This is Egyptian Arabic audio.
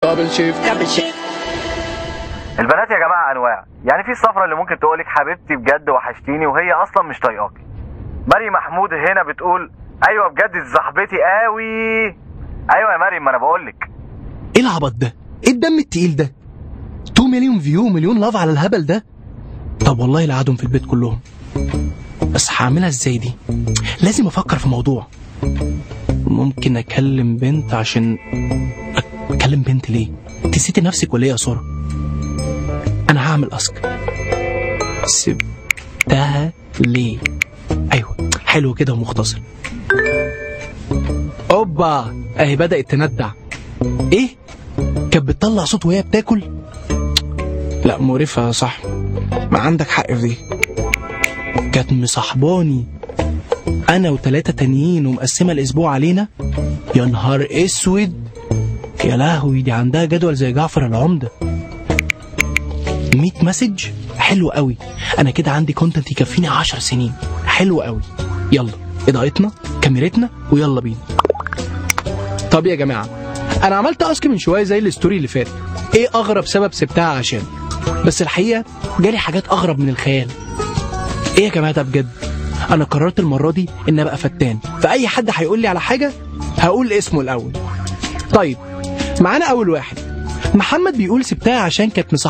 دبل شيفت دبل شيفت البنات يا جماعه انواع يعني في الصفرة اللي ممكن تقولك حبيبتي بجد وحشتيني وهي اصلا مش طايقاكي مريم محمود هنا بتقول ايوه بجد دي صاحبتي قوي ايوه يا مريم ما انا بقولك ايه العبط ده ايه الدم التقيل ده 2 مليون فيو ومليون لاف على الهبل ده طب والله لقعدهم في البيت كلهم بس هعملها ازاي دي لازم افكر في موضوع ممكن اكلم بنت عشان أك- اكلم بنت ليه نسيتي نفسك ولا ايه يا ساره انا هعمل اسك سبتها ليه ايوه حلو كده ومختصر اوبا اهي بدات تندع ايه كانت بتطلع صوت وهي بتاكل لا مقرفة يا صاحبي ما عندك حق في دي كانت مصاحباني انا وتلاتة تانيين ومقسمة الاسبوع علينا يا نهار اسود يا لهوي دي عندها جدول زي جعفر العمدة 100 مسج حلو قوي انا كده عندي كونتنت يكفيني 10 سنين حلو قوي يلا اضاءتنا كاميرتنا ويلا بينا طب يا جماعه انا عملت اسك من شويه زي الستوري اللي فات ايه اغرب سبب سبتها عشان بس الحقيقه جالي حاجات اغرب من الخيال ايه يا جماعه ده بجد انا قررت المره دي ان ابقى فتان فاي حد هيقول لي على حاجه هقول اسمه الاول طيب معانا اول واحد محمد بيقول سبتها عشان كانت مصاحبة